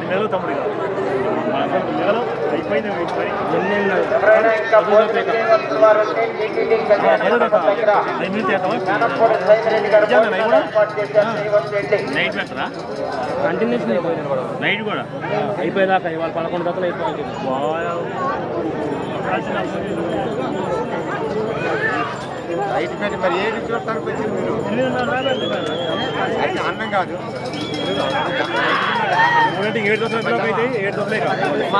నెలలు తమ్ముడు ఇక. నెలలు అయిపోయింది ఈ పని. ఎవరైనా ఇంకా భోజనం చేయవలసిన వారు ఉంటే టీటీడీ కళ్యాణ నెలలు మండపం దగ్గర ఐదు నిమిషాలు చేద్దామా? జ్ఞానపూడి సైదిరెడ్డి గారు నిజంగా నైట్ భోజనాలు ఏర్పాటు చేశారు చేయవలసింది నైట్ పెట్టరా కంటిన్యూషన్ అయిపోయింది కూడా నైట్ కూడా అయిపోయేదాకా ఇవాళ పదకొండు గంటలు అయిపోయింది రైతు పెట్టి మరి ఏడు చూడటానికి వచ్చింది మీరు అయితే అన్నం కాదు మూడింటికి ఏడు దోశలు అయితే ఏడు దోశలే కాదు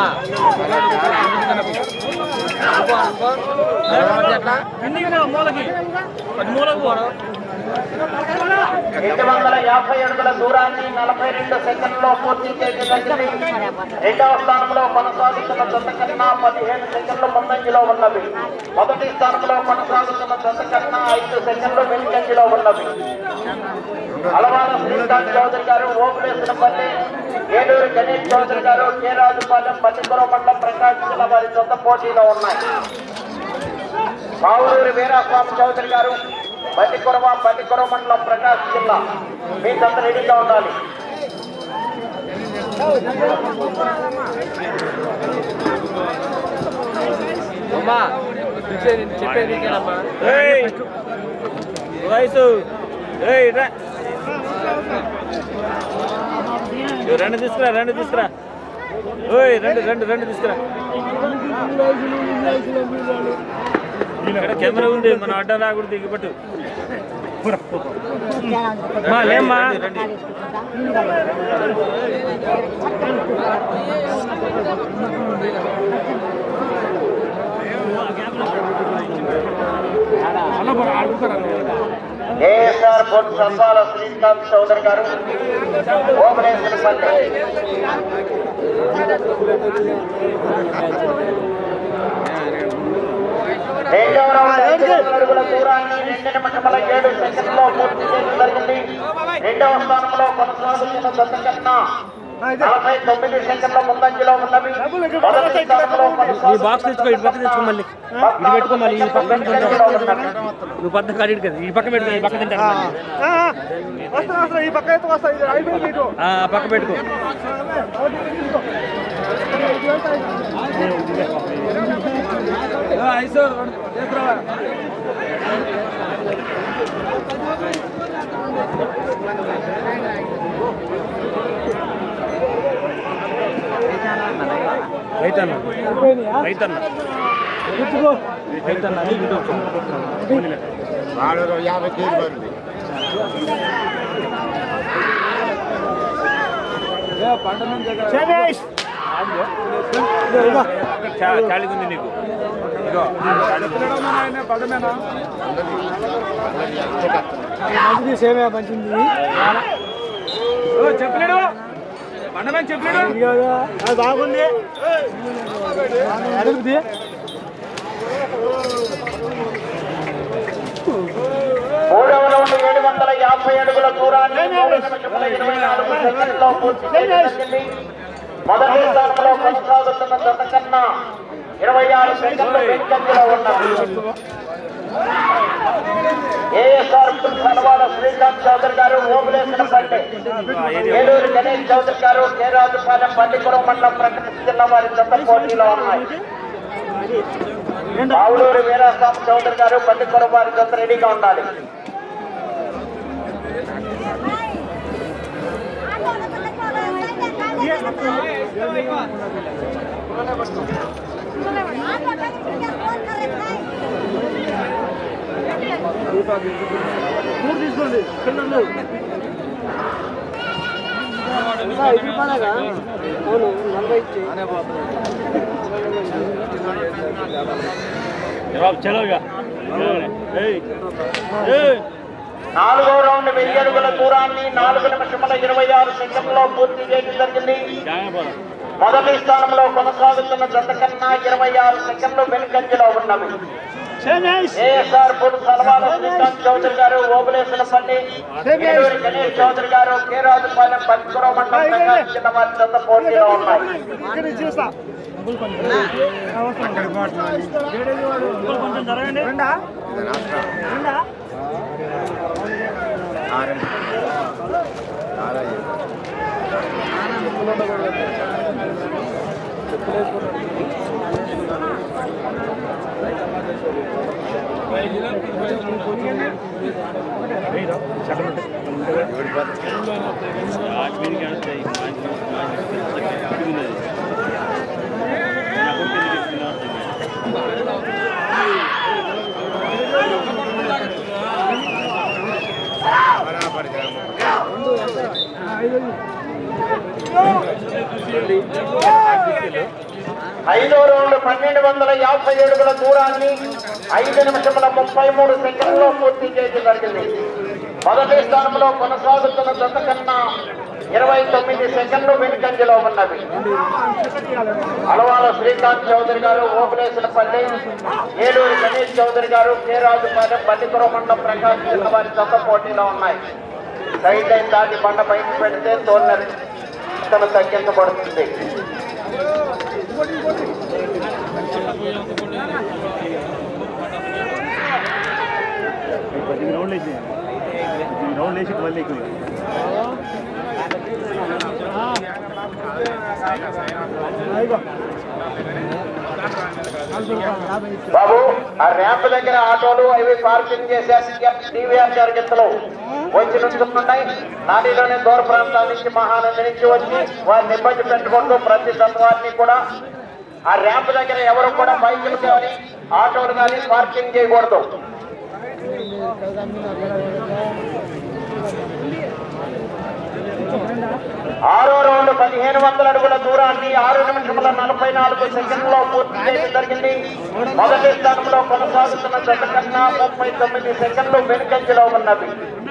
మూలకి పది మూలకు పోవడం రెండు వందల యాభై అడుగుల దూరాన్ని నలభై రెండు సెకండ్లో పూర్తి చేసేందుకు రెండవ స్థానంలో కొనసాగుతున్న జత కన్నా పదిహేను సెకండ్లు ముందంజలో ఉన్నవి మొదటి స్థానంలో కొనసాగుతున్న జత కన్నా ఐదు సెకండ్లు వెనుకంజలో ఉన్నవి అలవాల శ్రీకాంత్ చౌదరి గారు ఓపులేసిన పల్లి ఏలూరు గణేష్ చౌదరి గారు కె రాజుపాలెం పల్లిపురం మండలం ప్రకాశం జిల్లా వారి సొంత పోటీలో ఉన్నాయి మావులూరు వీరాస్వామి చౌదరి గారు పల్లికొరవ పల్లికొరవ మండలం ప్రకాశం జిల్లా మీకంతా రెడీగా ఉండాలి అమ్మా చెప్పేది చెప్పేది నీకేనమ్మా వయసు ఏయ్ రా ఇవి రెండు తీసుకురా రెండు తీసుకురా ఓయ్ రెండు రెండు రెండు తీసుకురా ఇక్కడ కెమెరా ఉంది మనం అడ్డం రాకూడదు దిగిపట్టు మా లేమ్మా ఏఎస్ఆర్ బొట్ సంబాల శ్రీకాంత్ చౌదరి గారు ఓమరేశ్వర పల్లి రెండవ రౌండ్ ఐదు వందల అడుగుల దూరాన్ని రెండు నిమిషముల ఏడు సెకండ్లో పూర్తి చేయడం జరిగింది రెండవ స్థానంలో కొనసాగుతున్న జత కన్నా నలభై తొమ్మిది సెకండ్ల ముందంజలో ఉన్నవి మొదటి స్థానంలో ఈ బాక్స్ తెచ్చుకో ఇటు పక్క తెచ్చుకో మళ్ళీ ఇది పెట్టుకో మళ్ళీ ఈ పక్క వెనుకంజలో ఉన్నవి నువ్వు పక్క కాడి కదా ఈ పక్క పెట్టుకో ఈ పక్క తింటా ఈ పక్క అయితే వస్తా ఇది అయిపోయింది ఇటు ఆ పక్క పెట్టుకో రైతన్న రైతన్న రైతన్న అది ఇటు. వాడు యాభై కేజీ పడింది చా- చాలిగా ఉంది నీకు ఇగో చెప్పలేడు పండమని చెప్పలేడు బాగుంది మూడవ రౌండ్ ఏడు వందల యాభై అడుగుల దూరాన్ని మూడు నిమిషముల ఇరవై నాలుగు సెకండ్లో పూర్తి చేయడం జరిగింది. మొదటి స్థానంలో కొనసాగుతున్న జత కన్నా ఇరవై ఆరు సెకండ్లు వెనుకంజలో ఉన్నారు ఏఎస్ఆర్ సలవాల శ్రీకాంత్ చౌదరి గారు ఓబులేసిన పల్లె ఏలూరు గణేష్ చౌదరి గారు కేరాజుపాలెం పల్లిపురం మండలం ప్రకటన జిల్లా వారి జత పోటీలో ఉన్నాయి బావులూరు వీరాస్వామి చౌదరి గారు పల్లిపురం వారి జత రెడీగా ఉండాలి తీసుకోండి పిల్లలు అవును నలభై బాబు చలోగా ఏయ్ ఏయ్ నాలుగో రౌండ్ వెయ్యి అడుగుల దూరాన్ని నాలుగు నిమిషముల ఇరవై ఆరు సెకండ్లో పూర్తి చేయడం జరిగింది జాగ్రత్త మొదటి స్థానంలో కొనసాగుతున్న జత కన్నా ఇరవై ఆరు సెకండ్లు వెనుకంజలో ఉన్నవి ఏఎస్ఆర్ పుల్ సలవాల శ్రీకాంత్ చౌదరి గారు ఓబులేసిన పల్లి ఏలూరు గణేష్ చౌదరి గారు కేరాజుపాలెం పత్తిపురం మండలం ప్రకాశం జిల్లా వారి జత పోటీలో ఉన్నాయి అక్కడికి పోతున్నాను కొంచెం జరగండి ఆరు ఆరు బరాబర్ గ్రామం ఐదో రౌండ్ పన్నెండు వందల యాభై ఏడుగుల దూరాన్ని ఐదు నిమిషముల ముప్పై మూడు సెకండ్లో పూర్తి చేయడం జరిగింది మొదటి స్థానంలో కొనసాగుతున్న జత కన్నా ఇరవై తొమ్మిది సెకండ్లు వెనుకంజలో ఉన్నవి అలవాల శ్రీకాంత్ చౌదరి గారు ఓపులేసినపల్లి ఏలూరు గణేష్ చౌదరి గారు కె రాజుపాలెం బల్లిపురమండం ప్రకాశ్ జిల్లా వారి జత పోటీలో ఉన్నాయి సైడ్ లైన్ దాటి బండ బయట పెడితే తోలిన తను తగ్గించబడుతుంది పది రౌండ్లు వేసి రౌండ్ వేసి మళ్ళీ ఎక్కువ బాబు ఆ ర్యాంప్ దగ్గర ఆటోలు అవి పార్కింగ్ చేసేసి టీవీఆర్ జరిగింతలు వచ్చి నుంచున్నాయి నాటిలోని దూర ప్రాంతాల నుంచి మహానంది నుంచి వచ్చి వారిని ఇబ్బంది పెట్టుకుంటూ ప్రతి తత్వాన్ని కూడా ఆ ర్యాంప్ దగ్గర ఎవరు కూడా బైకులు కానీ ఆటోలు కానీ పార్కింగ్ చేయకూడదు ఆరో రౌండ్ పదిహేను వందల అడుగుల దూరాన్ని ఆరు నిమిషముల నలభై నాలుగు సెకండ్లో పూర్తి చేయడం జరిగింది మొదటి స్థానంలో కొనసాగుతున్న జత కన్నా ముప్పై తొమ్మిది సెకండ్లు వెనుకంజలో ఉన్నవి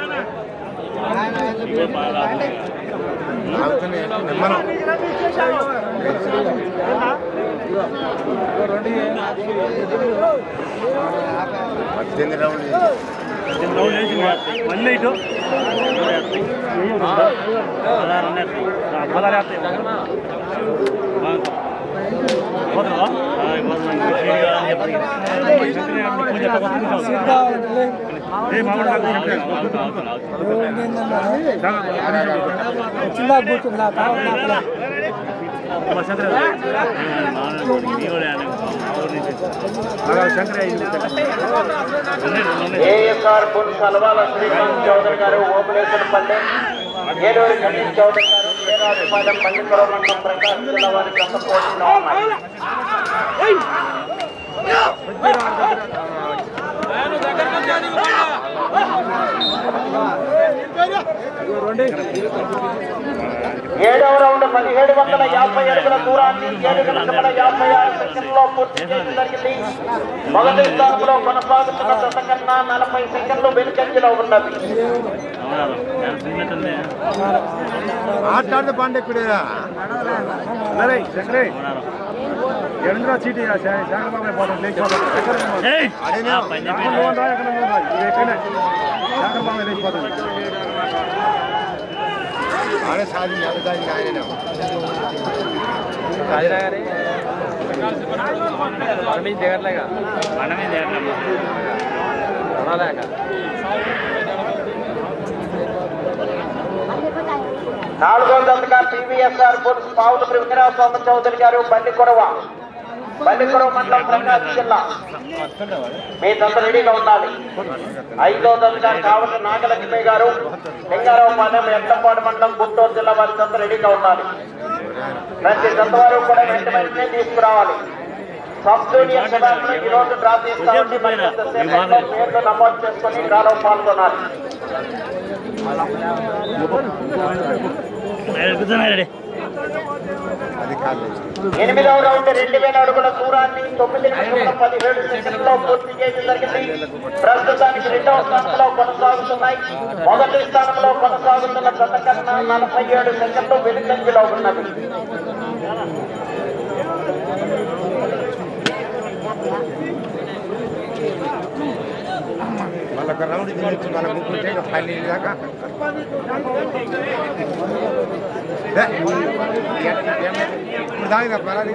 ఆగుతున్నాయి నిమ్మలం పద్దెనిమిది రౌండ్లు రౌండ్ వేసి మళ్ళీ ఇటు పదహారు పదహారు పోతున్నావా ఏ మామూలు చిన్న కూర్చుందా కావాలి శంకర్ ఏఎస్ఆర్ పుల్ సలవాల శ్రీకాంత్ చౌదరి గారు ఓపలేశ్వరపల్లి ఏలూరు గణేష్ చౌదరి గారు వీరాజపాలెం పల్లిపురం మండలం ప్రకాశం జిల్లా వారి గత పోటీలో ఉన్నాయి ఏడవ రౌండ్ పదిహేడు వందల యాభై అడుగుల దూరాన్ని ఏడు నిమిషముల యాభై ఆరు సెకండ్లో పూర్తి చేయడం జరిగింది మొదటి స్థానంలో కొనసాగుతున్న దశ కన్నా నలభై సెకండ్లు వెనుకంజలో ఉన్నది ఆట్లాడితే బండి ఎక్కుడేరా శంకరే ఎడంగా చీటీ శంకర్ బాబాయ్ పోతాం లేచిపోతాం అడిగినా శంకర్ బాబాయ్ లేచిపోతాం ఆడే సాధి ఎడదాన్ని ఆయన నాలుగో జతగా టీవీఎస్ఆర్ బుల్స్ పావులు త్రివిక్రమ స్వామి చౌదరి గారు బండికొరవ బండికొరవ మండలం ప్రకాశం జిల్లా మీ దంత రెడీగా ఉండాలి ఐదో జతగా కావలి నాగలక్ష్మి గారు లింగారావుపాలెం ఎట్టపాడు మండలం గుంటూరు జిల్లా వారి దంత రెడీగా ఉండాలి ప్రతి జత వారు కూడా వెంట వెంటనే తీసుకురావాలి సబ్ జూనియర్ విభాగంలో ఈ రోజు డ్రా తీస్తామని మరి కొంతసేపట్లో పేర్లు నమోదు చేసుకుని డ్రాలో పాల్గొనాలి కూర్చున్నాడు అది కాదు ఎనిమిదవ రౌండ్ రెండు వేల అడుగుల దూరాన్ని తొమ్మిది నిమిషముల పదిహేడు సెకండ్లో పూర్తి చేయడం జరిగింది ప్రస్తుతానికి రెండవ స్థానంలో కొనసాగుతున్నాయి మొదటి స్థానంలో కొనసాగుతున్న గత కన్నా నలభై ఏడు సెకండ్లు వెనుకంజలో ఉన్నవి మళ్ళీ ఒక రౌండ్ తిరిగి మళ్ళీ ముక్కుంటే ఇక పల్లి దాకా ఏ, ఇప్పుడు దాని పరాది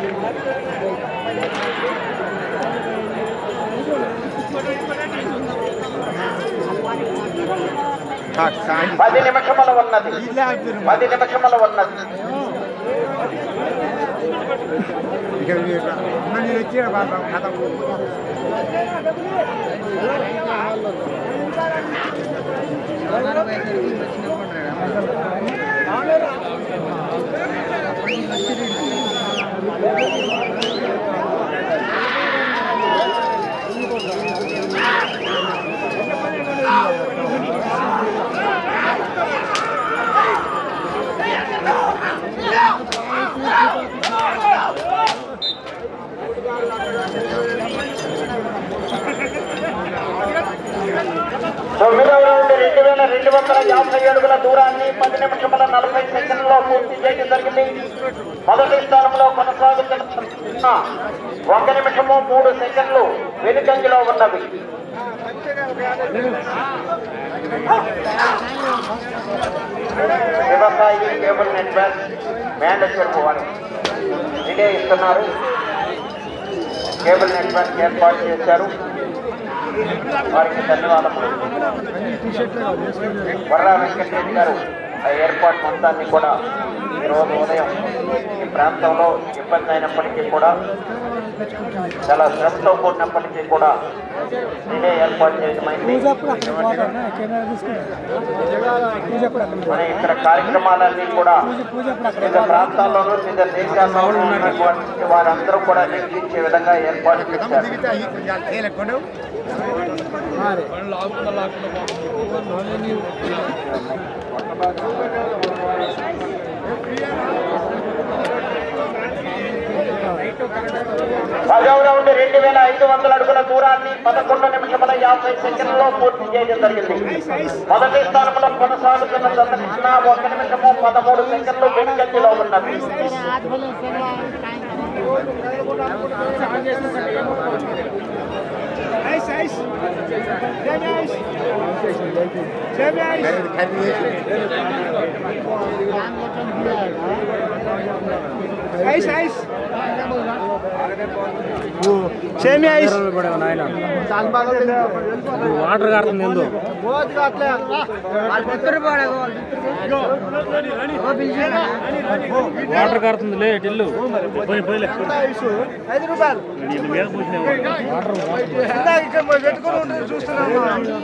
సాయంత్రం పది నిమిషముల ఉన్నది ఇల్లే ఆపిరు పది నిమిషముల ఉన్నది ఇక మీరు అమ్మ నేను వచ్చి కథ తొమ్మిదవ రౌండ్ రెండు వేల రెండు వందల యాభై అడుగుల దూరాన్ని పది నిమిషముల నలభై సెకండ్లలో పూర్తి చేయడం జరిగింది మొదటి స్థానంలో కొనసాగుతున్న ఒక నిమిషము మూడు సెకండ్లు వెనుకంజలో ఉన్నవి వ్యవసాయి కేబుల్ నెట్వర్క్ మేనేజర్ వారు రిలే ఇస్తున్నారు కేబుల్ నెట్వర్క్ ఏర్పాటు చేశారు వారికి ధన్యవాదములు వర్రా వెంకటరెడ్డి గారు ఆ ఏర్పాటు మొత్తాన్ని కూడా ఈరోజు ఉదయం ఈ ప్రాంతంలో ఇబ్బంది అయినప్పటికీ కూడా చాలా శ్రమతో కూడినప్పటికీ కూడా ఇదే ఏర్పాటు చేయడమైంది పూజ అప్పుడు అక్కడ పోతాను కెమెరా తీసుకుని పూజ అప్పుడు అక్కడ మన ఇక్కడ కార్యక్రమాలన్నీ కూడా పూజ అప్పుడు అక్కడ వివిధ ప్రాంతాల్లోనూ వివిధ దేశాల్లో ఉన్నటువంటి వారందరూ కూడా నిర్వహించే విధంగా ఏర్పాటు చేశారు దిగితే అయ్యి తేలకుండా పదవ రౌండ్ రెండు వేల ఐదు వందల అడుగుల దూరాన్ని పదకొండు నిమిషముల యాభై సెకండ్లలో పూర్తి చేయడం జరిగింది మొదటి స్థానంలో కొనసాగుతున్న సందర్శన ఒక నిమిషము పదమూడు సెకండ్లు వెనుకంజలో ఉన్నది కర్రీ చేసి వాటర్ కారుతుంది ఎందు వాటర్ కారుతుంది లే టిల్లు పోయి పోయిలే ఐదు రూపాయలు నేను మీద పూసినావు ఇందాక ఇక్కడ పెట్టుకుని ఉంటుంది చూస్తున్నాము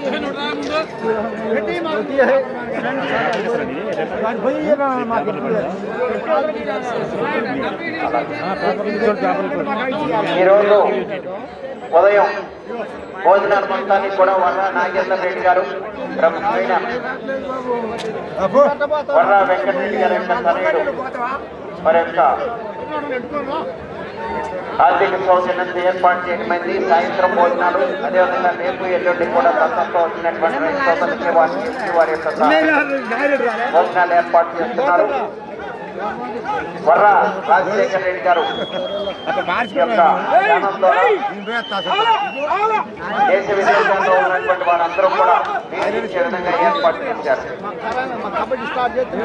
ఈరోజు ఉదయం భోజనాల మొత్తాన్ని కూడా వర్ర నాగేంద్ర రెడ్డి గారు బ్రహ్మైన వర్ర వెంకటరెడ్డి గారి యొక్క తనయుడు మరి యొక్క ఆర్థిక సౌజన్యంతో ఏర్పాటు చేయడమైంది సాయంత్రం భోజనాలు అదేవిధంగా రేపు ఎల్లుండి కూడా దత్తంతో వచ్చినటువంటి రైతు సోదరులకి వారి వారి యొక్క భోజనాలు ఏర్పాటు చేస్తున్నారు వర్ర రాజశేఖర రెడ్డి గారు ఈ యొక్క ధ్యానం ద్వారా దేశ విదేశాల్లో ఉన్నటువంటి వారందరూ కూడా వీక్షించే విధంగా ఏర్పాటు చేశారు కబడ్డీ స్టార్ట్ చేస్తే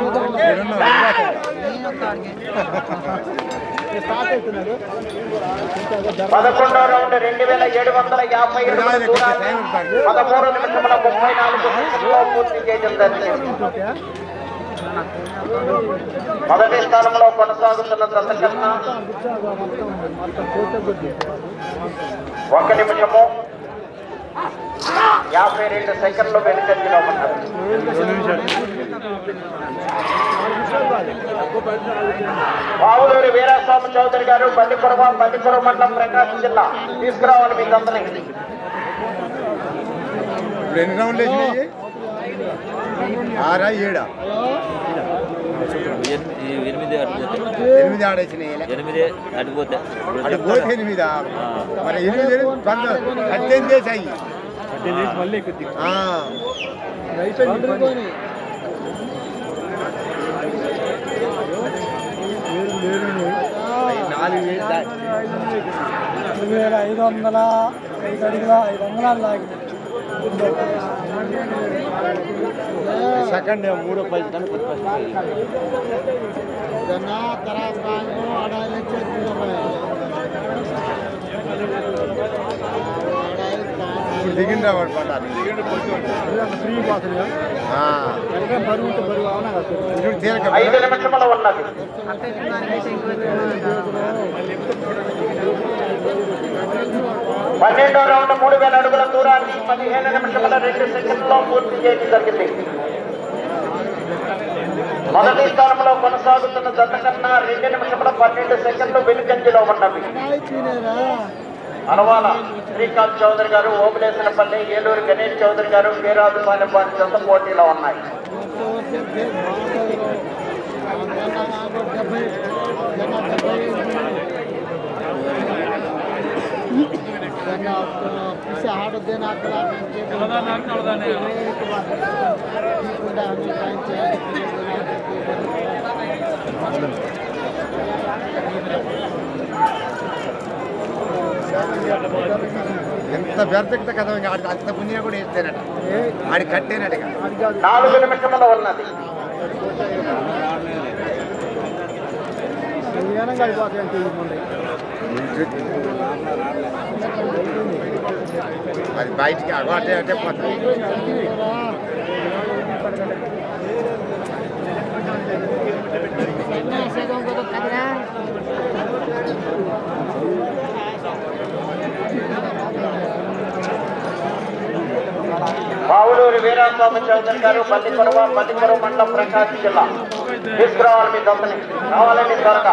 స్టార్ట్ అవుతున్నారు పదకొండో రౌండ్ రెండు వేల ఏడు వందల యాభై ఎనిమిది దూరాన్ని పదమూడు నిమిషముల ముప్పై నాలుగు సెకండ్లో పూర్తి చేయడం జరిగింది మొదటి స్థానంలో కొనసాగుతున్న దశకన్నా ఒక నిమిషము యాభై రెండు సెకండ్లు వెనుకంజలో ఉన్నది బావులూరి వీరాస్వామి చౌదరి గారు బండిపురమ బండిపురం మండలం ప్రకాశం జిల్లా తీసుకురావాలి మీకు అందరినీ ఇప్పుడు ఎన్ని రౌండ్లు వేసినాయి ఆరా ఏడా ఎనిమిది అడిపోతే ఎనిమిది ఆడేసినాయి ఎనిమిది అడిపోతే అటు పోతే ఎనిమిదా మరి ఎనిమిది ఎనిమిది పంతొమ్మిది పద్దెనిమిది వేసాయి మళ్ళీ కొద్దిగా ఆ, అవి నాలుగు వేలు దా- రెండు వేల ఐదు వందల ఐదు అడుగుల ఐదు వందల లాగి సెకండ్ మూడో పది కన్నా కొద్ది ఫస్ట్ తర్వాత ఇప్పుడు దిగిందా వాడు పడ్డారు ఫ్రీ పోతుంది ఆ, వెనక బరువు ఉంటే బరువు అవునా కదా ఇప్పుడు తేలిక ఐదు నిమిషముల ఉన్నది పన్నెండో రౌండ్ మూడు వేల అడుగుల దూరాన్ని పదిహేను నిమిషముల రెండు సెకండ్లో పూర్తి చేయడం జరిగింది మొదటి స్థానంలో కొనసాగుతున్న జత కన్నా రెండు నిమిషముల పన్నెండు సెకండ్లు వెనుకంజలో ఉన్నవి అనవాల శ్రీకాంత్ చౌదరి గారు ఓబులేశ్వరపల్లి ఏలూరు గణేష్ చౌదరి గారు వీరాజుపాలెం వారి జత పోటీలో ఉన్నాయి हाट देना ఎంత వ్యర్థత కదా ఇంకా ఆడికి అంత పుణ్యం కూడా వేస్తేనట ఆడి కట్టేనట్టుగా నాలుగు నిమిషముల ఉన్నది ఏనంగా అయిపోతాయంటే ఈ ముందు అది బయటికి అగవాటే అంటే పోతుంది బావులూరి వీరాస్వామి చౌదరి గారు పల్లికొరవ పల్లికొరవ మండలం ప్రకాశం జిల్లా తీసుకురావాలి మీ దొంగని కావాలని త్వరగా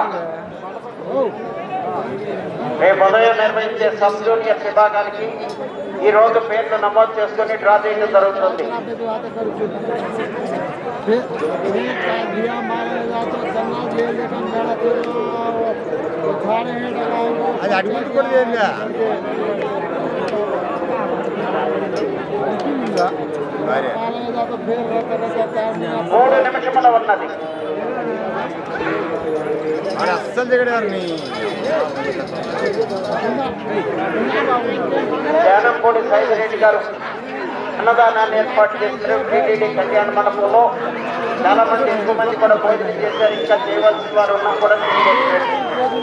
రేపు ఉదయం నిర్వహించే సబ్ జూనియర్ విభాగానికి ఈ రోజు పేర్లు నమోదు చేసుకుని డ్రా చేయడం జరుగుతుంది అది అడుగులు కూడా చేయలే మరి మూడు నిమిషముల ఉన్నది ఆడ అస్సలు దిగడారు నీ జానంపూడి సైదిరెడ్డి గారు అన్నదానాన్ని ఏర్పాటు చేసిన టీటీడీ కళ్యాణ మండపంలో చాలా మంది ఎక్కువ మంది కూడా భోజనం చేశారు ఇంకా చేయవలసిన వారు ఉన్నా కూడా తెలియజేశారు.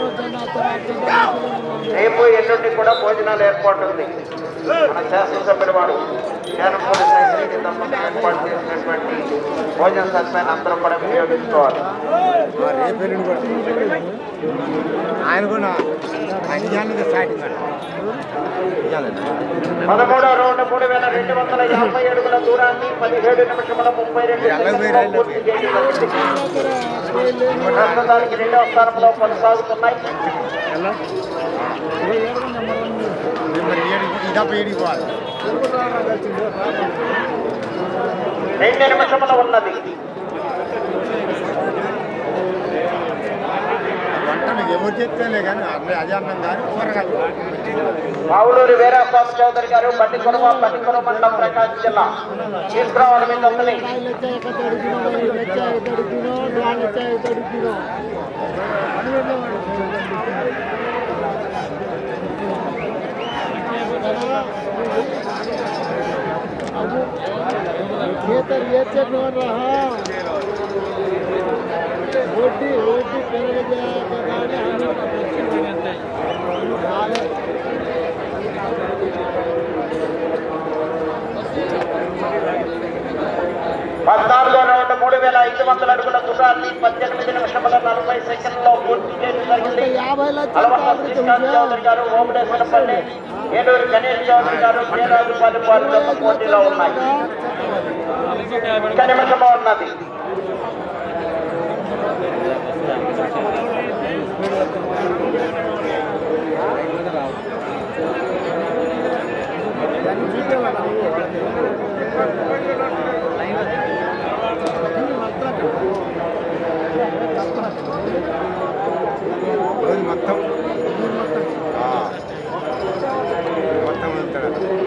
రేపు ఎల్లుండి కూడా భోజనాలు ఏర్పాటు ఉంది మన శాసనసభ్యుడు వారు జానంపూడి సైదిరెడ్డి తప్పని ఏర్పాటు చేసినటువంటి భోజన సత్యాన్ని అందరూ కూడా వినియోగించుకోవాలి ఆ రేపు ఎల్లుండి కూడా ఆయన కూడా ఆయన ఇయ్యాలి స్టార్టింగ్ అంట ఇయ్యాలండి పదమూడో రౌండ్ మూడు వేల రెండు వందల యాభై అడుగుల దూరాన్ని పదిహేడు నిమిషముల ముప్పై రెండు సెకండ్లలో పూర్తి చేయడం జరిగింది. ప్రస్తుతానికి రెండవ స్థానంలో కొనసాగుతున్నాయి మరి ఏడు ఇదప్ప ఏడికి పోవాలి రెండు నిమిషముల ఉన్నది వంట మీకు ఎవరు చెప్తేలే కానీ అన్నీ అదే అన్నం కానీ కూరగాయలు మావులూరి వీరాస్వామి చౌదరి గారు బండి కొరవ బండి కొరవ మండలం ప్రకాశం జిల్లా తీసుకురావాలి మీ తొమ్మిది खेतर ये चेक हो रहा रोटी रोटी कर పద్నాలుగో రౌండ్ మూడు వేల ఐదు వందల అడుగుల దూరాన్ని పద్దెనిమిది నిమిషముల నలభై సెకండ్లో పూర్తి చేయడం జరిగింది యాభై అలవల్ల శ్రీకాంత్ చౌదరి గారు ఓమడేశ్వరపల్లి ఏలూరు గణేష్ చౌదరి గారు వీరాజుపాలి వారి జత పోటీలో ఉన్నాయి ఒక్క నిమిషము ఉన్నది రోజు మొత్తం ఆ. మొత్తం వెళ్తాడు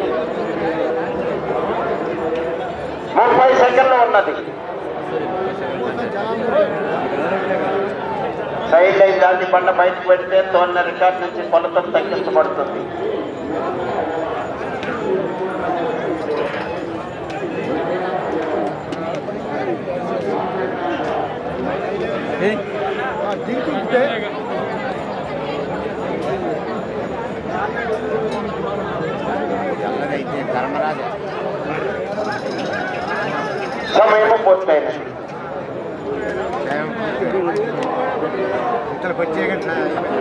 ముప్పై సెకండ్లు ఉన్నది సైడ్ లైన్ దాటి బండ బయటకు పెడితే తోన్న రికార్డ్ నుంచి కొలతలు తగ్గించబడుతుంది తెల్లదైతే ధర్మరాజే సమయము పూర్తయినది ఇతలకు వచ్చే గంట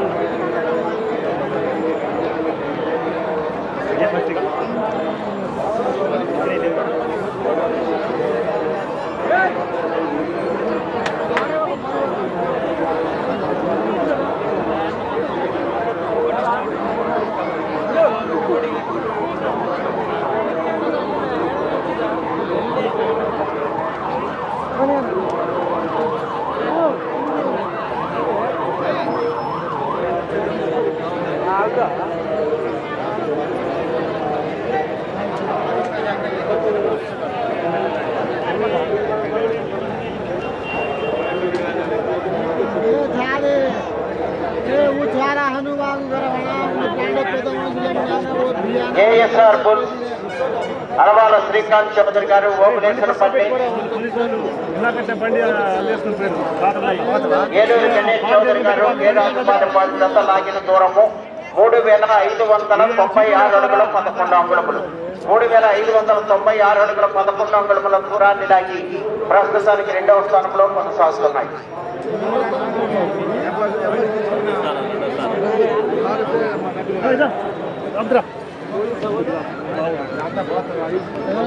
ఏఎస్ఆర్ బుల్స్ అలవాల శ్రీకాంత్ చౌదరి గారు ఓపెనేశ్వరపల్లి ఏలూరు గణేష్ చౌదరి గారు కేరాజుపాలెం జత లాగిన దూరము మూడు వేల ఐదు వందల తొంభై ఆరు అడుగుల పదకొండు అంగుళములు మూడు వేల ఐదు వందల తొంభై ఆరు అడుగుల పదకొండు అంగుళముల దూరాన్ని లాగి ప్రస్తుతానికి రెండవ స్థానంలో కొనసాగుతున్నాయి అబ్దురా